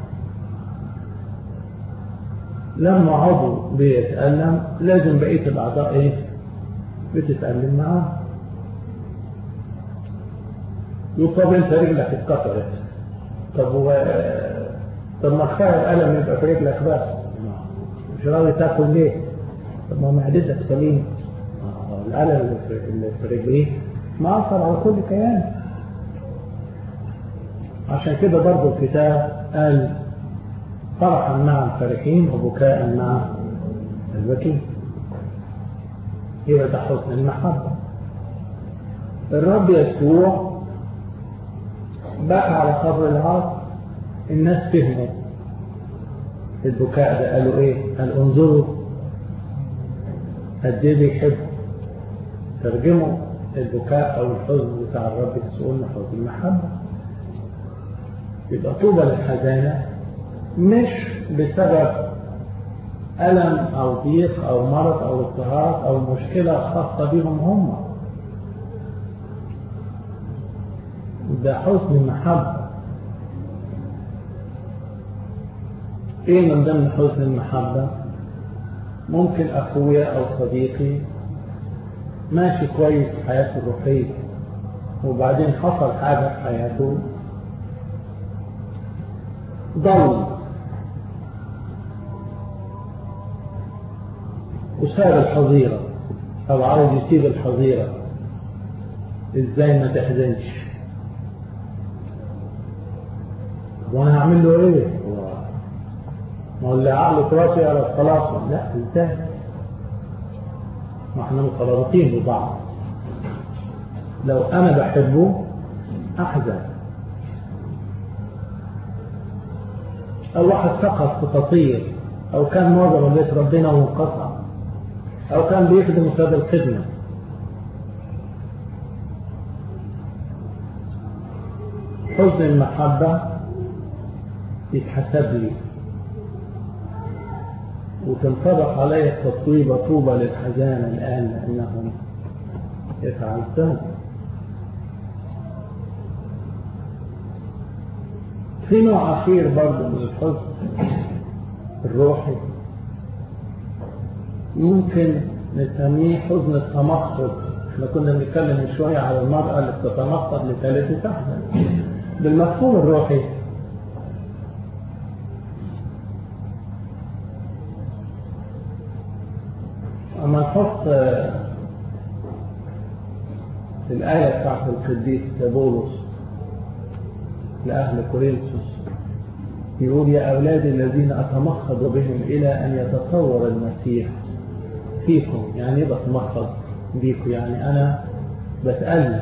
لما عضو بيتألم لازم بقية الأعضاء إيه؟ بتتألم معاه. يقول طب أنت رجلك اتكسرت. طب هو طب ما كفاية الألم يبقى في رجلك بس. مش راضي تاكل ليه؟ طب ما معدتك سليم. الألم اللي في رجليه مأثر على كل كيان. عشان كده برضه الكتاب قال فرحا مع الفرحين وبكاء مع البكين يبقى ده حسن المحبة الرب يسوع بكى على قبر العار الناس فهموا البكاء ده قالوا ايه قال انظروا قد ايه بيحب ترجموا البكاء او الحزن بتاع الرب يسوع حزن المحبه يبقى طوبى للحزانة مش بسبب ألم أو ضيق أو مرض أو اضطهاد أو مشكلة خاصة بهم هم ده حسن المحبة ايه من ضمن حسن المحبة ممكن اخويا او صديقي ماشي كويس في حياته الروحية وبعدين حصل حاجة في حياته ضل وساب الحظيرة او عاوز يسيب الحظيرة ازاي ما تحزنش وانا هعمل له ايه ما هو اللي عقله تراسي على خلاص لا انتهى ما احنا مترابطين ببعض لو انا بحبه احزن او واحد سقط في تطير او كان معظم بيت ربنا وانقطع او كان بيخدم سبب الخدمه حزن المحبه يتحسب لي وتنطبق علي التطويبة طوبى للحزان الآن لأنهم يتعزون في نوع أخير برضه من الحزن الروحي ممكن نسميه حزن التمخض احنا كنا بنتكلم من شوية على المرأة اللي بتتمخض لثالث تحزن بالمفهوم الروحي أما نحط الآية بتاعت القديس بولس لأهل كورنثوس يقول يا أولادي الذين أتمخض بهم إلى أن يتصور المسيح فيكم يعني إيه بتمخض بيكم يعني أنا بتألم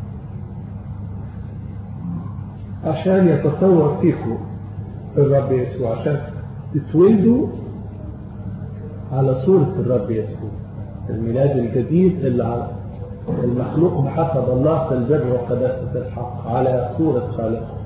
عشان يتصور فيكم الرب يسوع عشان تتولدوا على صورة الرب يسوع الميلاد الجديد اللي على المخلوق بحسب الله في البر وقداسة الحق على صورة خالقه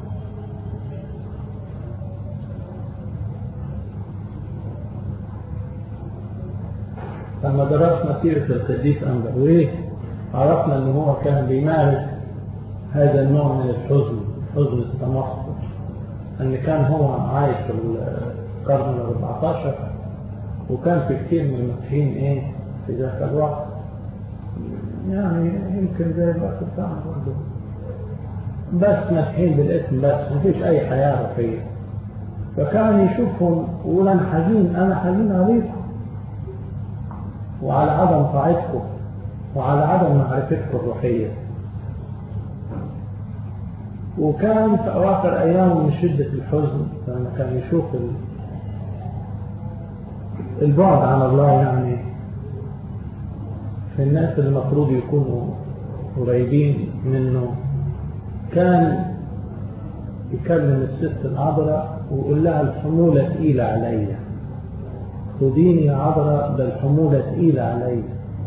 لما درسنا سيرة القديس أندرويس عرفنا أن هو كان بيمارس هذا النوع من الحزن حزن التمخض أن كان هو عايش في القرن ال 14 وكان في كثير من المسيحيين ايه في ذاك الوقت يعني يمكن زي الوقت بتاعنا برضه بس مسيحيين بالاسم بس مفيش اي حياه روحيه فكان يشوفهم يقول انا حزين انا حزين عليكم وعلى عدم طاعتكم وعلى عدم معرفتكم الروحيه وكان في اواخر ايامه من شده الحزن لما كان يشوف البعد عن الله يعني في الناس اللي المفروض يكونوا قريبين منه كان يكلم الست العذراء ويقول لها الحمولة تقيلة عليا خديني يا عذراء ده الحمولة تقيلة عليا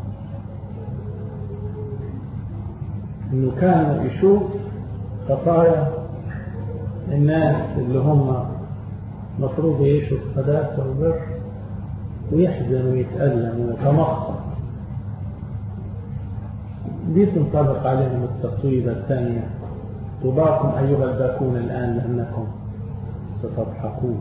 انه كان يشوف خطايا الناس اللي هم مفروض يعيشوا في قداسة وبر ويحزن ويتألم ويتمخض دي تنطبق عليهم التصويبة الثانية طوباكم أيها الباكون الآن لأنكم ستضحكون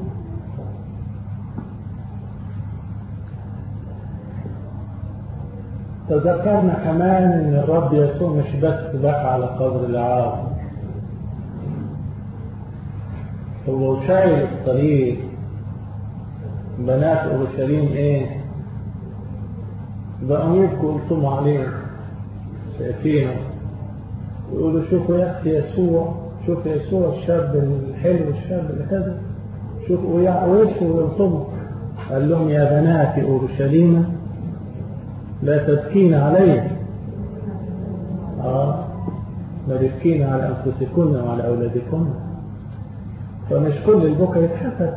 تذكرنا كمان ان الرب يسوع مش بس بكى على قبر العار هو شايل الصليب بنات اورشليم ايه بقوا يبكوا قلتم عليه شايفينه يقولوا شوفوا يا اختي يسوع شوف يسوع الشاب الحلو الشاب اللي كذا شوفوا ويبكوا ويلطموا قال لهم يا بنات اورشليم لا تبكين علي آه لا تبكين على أنفسكن وعلى أولادكن فمش كل البكاء يتحسب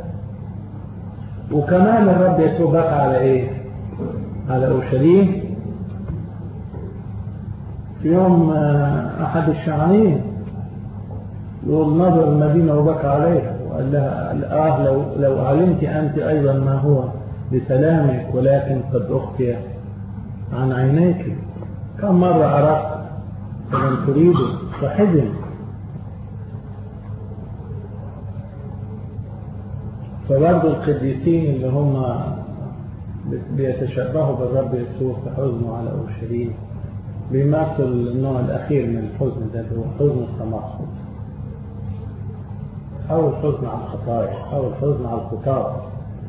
وكمان الرب يسوع بكى على إيه على أورشليم في يوم أحد الشعانين يقول نظر المدينة وبكى عليها وقال لها آه لو, لو علمت أنت أيضا ما هو بسلامك ولكن قد أخفي عن عينيك كم مرة عرفت فلم تريده فحزن فبرضه القديسين اللي هم بيتشبهوا بالرب يسوع في حزنه على أورشليم بيمثل النوع الأخير من الحزن ده اللي هو حزن التمحض أو الحزن على الخطايا أو الحزن على الخطاة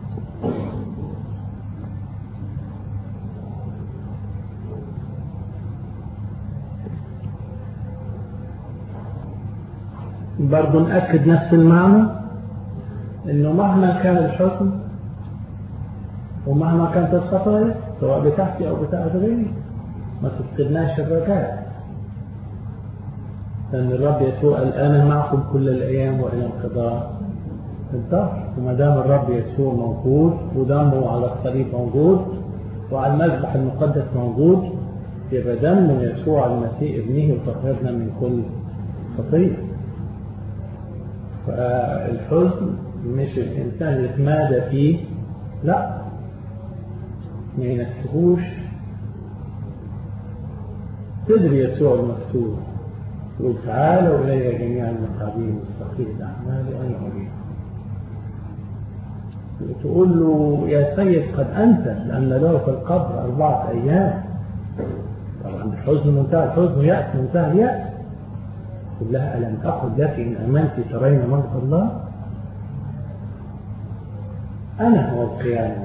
برضه نأكد نفس المعنى انه مهما كان الحزن ومهما كانت الخطايا سواء بتاعتي او بتاعت غيري ما تفقدناش الرجاء لأن الرب يسوع قال أنا معكم كل الأيام وإلى انقضاء الدهر وما دام الرب يسوع موجود ودمه على الصليب موجود وعلى المذبح المقدس موجود يبقى دم يسوع المسيح ابنه يطهرنا من كل خطيئة فالحزن مش الإنسان يتمادى فيه لا ما ينسهوش صدر يسوع المفتوح يقول تعالوا إلي جميع المقابين الصغير الأعمال وأنا أريد تقول له يا سيد قد أنت لأن له في القبر أربعة أيام طبعا الحزن منتهى الحزن ويأس منتهى اليأس قل لها ألم أقل لك إن أمنت ترين مرض الله أنا هو القيامة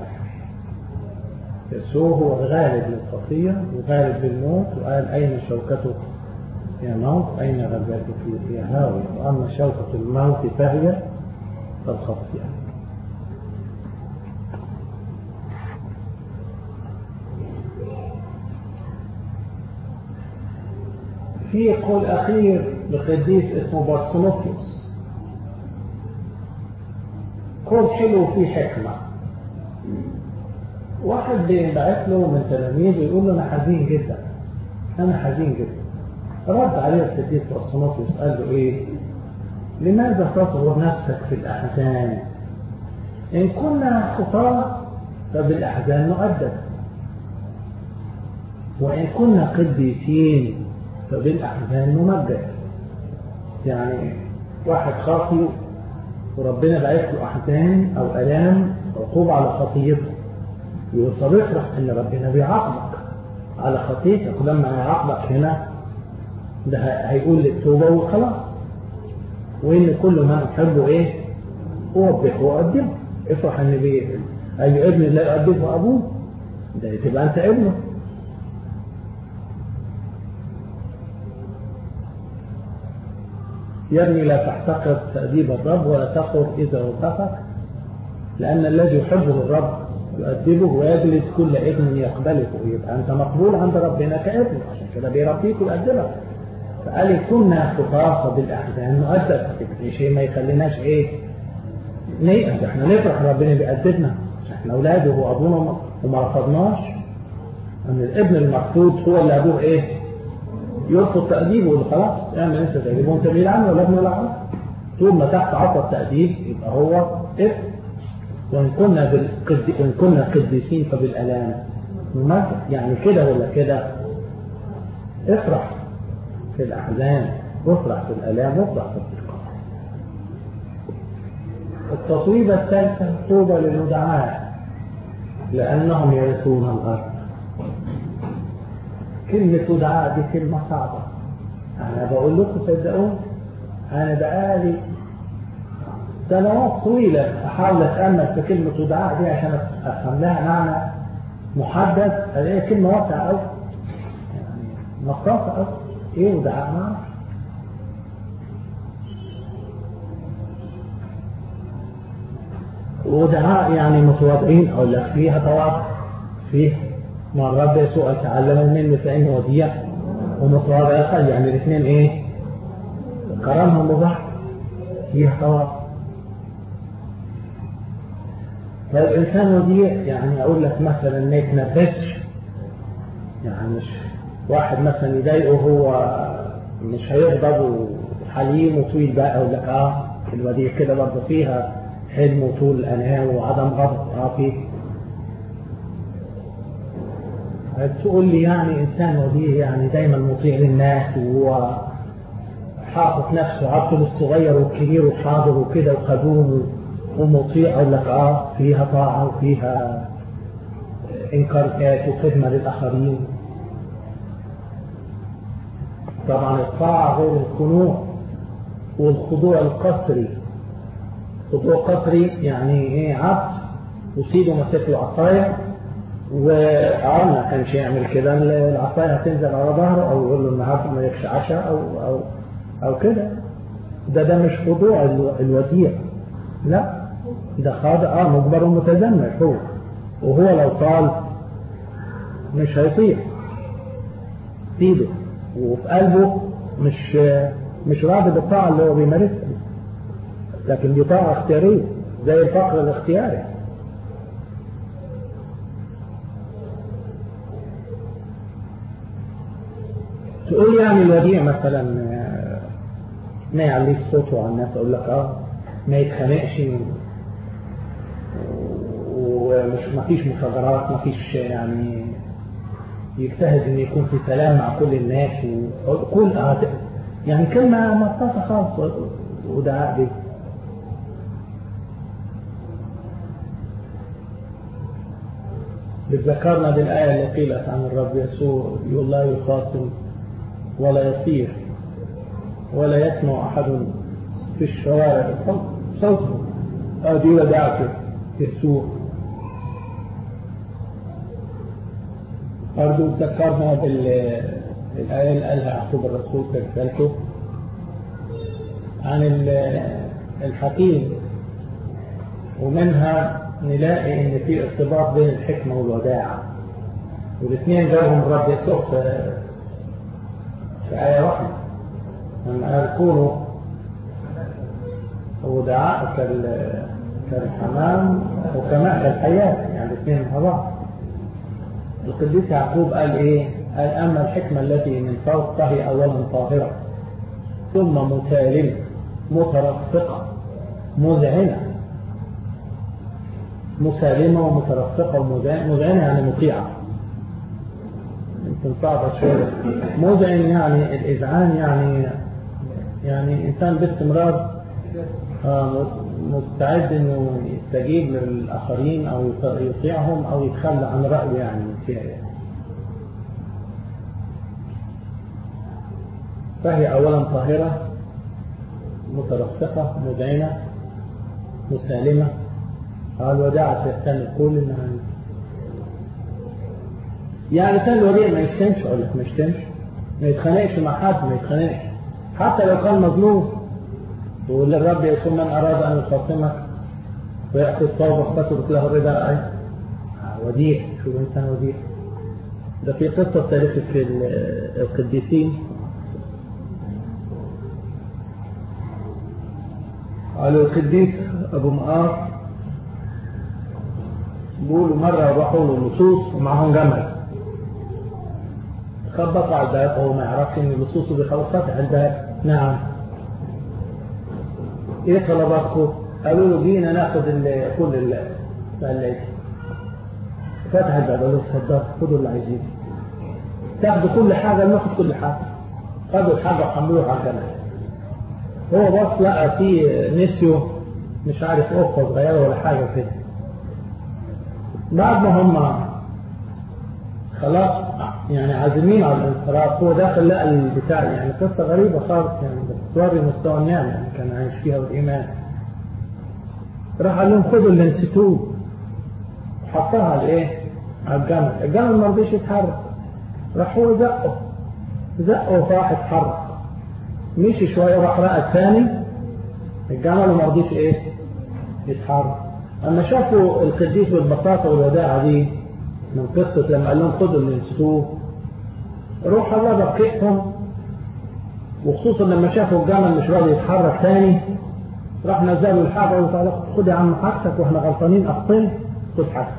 يسوع هو الغالب للخطية وغالب للموت وقال أين شوكته يا موت أين غلبتك يا هاوية وأما شوكة الموت فهي الخطيئة في قول أخير لقديس اسمه بارسونوفيوس قول حلو فيه حكمة واحد بيبعت له من تلاميذه يقول له أنا حزين جدا أنا حزين جدا رد عليه القديس بارسونوفيوس قال له إيه لماذا تصغر نفسك في الأحزان إن كنا خطاة فبالأحزان نؤدب وإن كنا قديسين فبالأحزان نمجد يعني واحد خاطي وربنا بعث له أحزان أو ألام عقوبة على خطيته يقول طب افرح إن ربنا بيعاقبك على خطيتك ولما يعاقبك هنا ده هيقول للتوبة وخلاص وإن كل ما أحبه إيه أوبخ وأقدمه افرح إن بي أي ابن لا يؤدبه أبوه ده تبقى أنت ابنه يا ابني لا تحتقر تأديب الرب ولا تقر إذا وقفك لأن الذي يحبه الرب يؤدبه ويجلد كل ابن يقبله يبقى أنت مقبول عند ربنا كابن عشان كده بيربيك ويؤدبك فقال كنا خطاة بالأحزان نؤدب في شيء ما يخليناش إيه نيأس احنا نفرح ربنا بيأدبنا احنا أولاده وأبونا وما رفضناش أن الابن المقصود هو اللي أبوه إيه يرفض تأديبه يقول خلاص اعمل انت تأديبه وانت بعيد عنه ولا ابنه ولا عنه طول ما تحت عصا التأديب يبقى هو ابن وإن كنا بالقد... وإن كنا قديسين فبالألام نمجد يعني كده ولا كده افرح في الأحزان وافرح في الألام وافرح في التلقاء التصويبة الثالثة طوبى للمدعاء لأنهم يرثون الأرض كلمة دعاء دي كلمة صعبة أنا بقول لكم صدقوني أنا بقالي سنوات طويلة أحاول أتأمل في كلمة دعاء دي عشان أفهم لها معنى محدد ألاقي كلمة واسعة أوي يعني مختصة أوي إيه ودعاء معنى ودعاء يعني متواضعين أو لا فيها تواضع فيها ما الرب يسوع تعلم مني فإنه وديع ومتواضع القلب يعني الاثنين إيه قرنهم ببعض فيها تواضع فالإنسان وديع يعني أقول لك مثلا ما يتنفسش يعني مش واحد مثلا يضايقه هو مش هيغضب حليم وطويل بقى اقول لك اه الوديع كده برضه فيها حلم وطول اناه وعدم غضب اه فيه تقول لي يعني انسان وديع يعني دايما مطيع للناس وهو حاطط نفسه عبد الصغير والكبير وحاضر وكده وخدوم ومطيع اقول لك اه فيها طاعه وفيها انكار ذات وخدمه للاخرين طبعا الطاعه غير الخنوع والخضوع القسري خضوع قسري يعني ايه عبد وسيده ماسك له عصايه واه ما كانش يعمل كده العصايه هتنزل على ظهره او يقول له النهارده ما يكش عشاء او او او كده ده ده مش خضوع الوديع لا ده خاضع اه مجبر ومتذمر هو وهو لو طال مش هيطيع سيده وفي قلبه مش مش راضي بالطاعة اللي هو بيمارسها لكن دي طاعة اختيارية زي الفقر الاختياري تقول يعني الوديع مثلا ما يعليش صوته على الناس اقول لك اه ما يتخانقش ومش ما فيش مشاجرات ما فيش يعني يجتهد ان يكون في سلام مع كل الناس وكل يعني كلمة مطاطة خالص ودعاء دي بتذكرنا بالآية اللي قيلت عن الرب يسوع يقول لا يخاصم ولا يصير ولا يسمع أحد في الشوارع صوته هذه ودعته يسوع برضو تذكرنا بالآية اللي قالها يعقوب الرسول في رسالته عن الحكيم ومنها نلاقي ان في ارتباط بين الحكمة والوداع والاثنين جابهم الرب يسوع في في آية واحدة لما قال كونوا ودعاء كالحمام وكماء كالحياة يعني الاثنين مع بعض القديس يعقوب قال ايه قال اما الحكمة التي من فوق فهي اولا طاهرة ثم مسالمة مترفقة مذعنة مسالمة ومترفقة ومذعنة يعني مطيعة يمكن صعبة شوية مذعن يعني الإذعان يعني يعني إنسان باستمرار مستعد إنه يستجيب للآخرين أو يطيعهم أو يتخلى عن رأيه يعني فيها يعني. فهي أولا طاهرة مترفقة مذعنة مسالمة الوداعة تهتم كل المعاني يعني كان الوديع ما يشتمش اقول لك ما يشتمش ما يتخانقش مع حد ما يتخانقش حتى لو كان مظلوم يقول للرب يسوع من اراد ان يخاصمك ويأخذ صوبه فترك له الرضا اي وديع شو انسان وديع ده في قصه ثالثه في القديسين قالوا القديس ابو مقار بيقولوا مرة راحوا له لصوص ومعهم جمل خبط على الباب وهو ما يعرفش ان اللصوص بيخلص فتح الباب نعم ايه طلباتكم؟ قالوا له جينا ناخذ كل اللي قال فتح الباب قالوا له اتفضل خدوا اللي عايزينه تاخدوا كل حاجة ناخد كل حاجة خدوا الحاجة وحملوها على الجمل هو بص لقى في نسيو مش عارف قفة صغيرة ولا حاجة كده بعد ما هم خلاص يعني عازمين على الانصراف هو داخل لقى البتاع يعني قصة غريبة خالص يعني بس توري مستوى النعمة يعني كان عايش فيها والإيمان راح قال لهم خدوا اللي نسيتوه حطها على الايه؟ على الجمل الجمل ما رضيش يتحرك راح هو زقه زقه وراح اتحرك مشي شوية راح لقى الثاني الجمل وما رضيش ايه؟ يتحرك أما شافوا القديس بالبساطة والوداعة دي من قصة لما قال لهم خدوا اللي نسيتوه روح الله بقيتهم وخصوصا لما شافوا الجمل مش راضي يتحرك تاني راح نزلوا الحاجة وقال خد يا عم حاجتك واحنا غلطانين أخطين خد حاجتك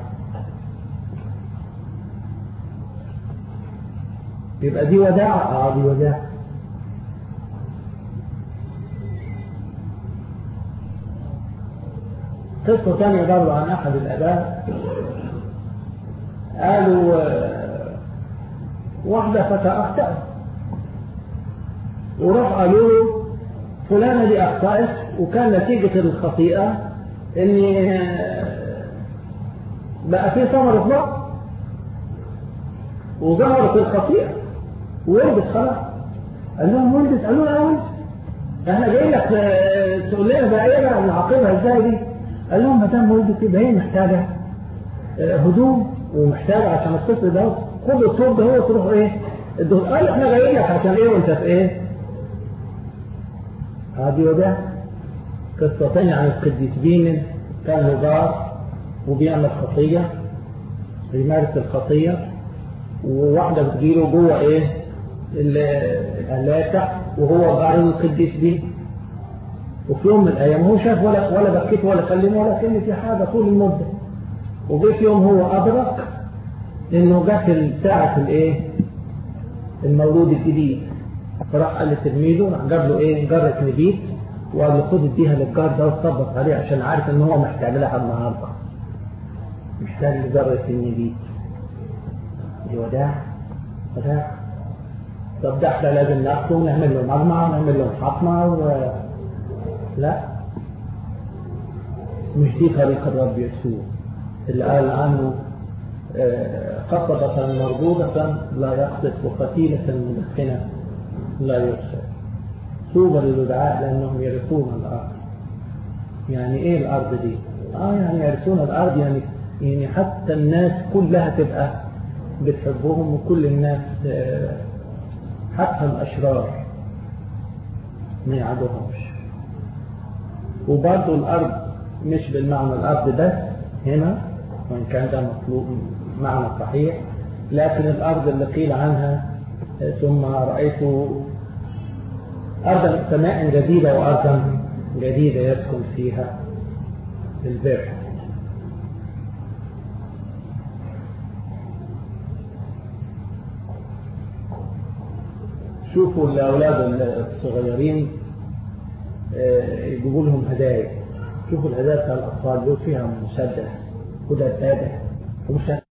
يبقى دي وداعة اه دي وداعة قصة ثانية برضه عن أحد الآباء قالوا واحدة فتاة أخطأت وراح قالوا له فلانة دي أخطأت وكان نتيجة الخطيئة إن بقى في ثمرة بقى وظهرت الخطيئة وولدت خلاص قال لهم ولدت قالوا له ولدت احنا جايين لك تقول لنا بقى ايه بقى نعاقبها ازاي دي قال لهم ما دام ولدت يبقى هي محتاجه هدوم ومحتاجه عشان الطفل ده خد الطوب ده هو تروح ايه الدهون قال احنا جايين لك عشان ايه وانت في ايه هذه وده قصة تانية عن القديس بيمن كان مجار وبيعمل خطية بيمارس الخطية وواحدة بتجيله جوه ايه القلاتة وهو قاعد القديس بيه وفي يوم من الايام هو شاف ولا ولا بكيت ولا كلمه ولا كلمه في حاجه طول المده وجه في يوم هو ادرك انه جت ساعه الايه المولود الجديد فراح قال لتلميذه راح جاب له ايه جره نبيت وقال له خد اديها للجار ده وصبط عليه عشان عارف ان هو محتاج لها النهارده محتاج لجره النبيت دي وداع وداع طب ده احنا لازم ناخده ونعمل له مرمى ونعمل له محطمه و... لا مش دي طريق الرب يسوع اللي قال عنه قصبة مردودة لا يقصف وفتيلة مدخنة لا يرسل طوبى للدعاء لأنهم يرثون الأرض يعني إيه الأرض دي؟ آه يعني يرثون الأرض يعني يعني حتى الناس كلها تبقى بتحبهم وكل الناس حتى الأشرار ما يعدوهمش وبرضه الأرض مش بالمعنى الأرض بس هنا وإن كان ده مطلوب معنى صحيح لكن الأرض اللي قيل عنها ثم رأيت أرضا سماء جديدة وأرضا جديدة يسكن فيها البر شوفوا الأولاد الصغيرين يجيبوا لهم هدايا شوفوا الهدايا بتاع الأطفال دول فيها مسدس ودبابة ومش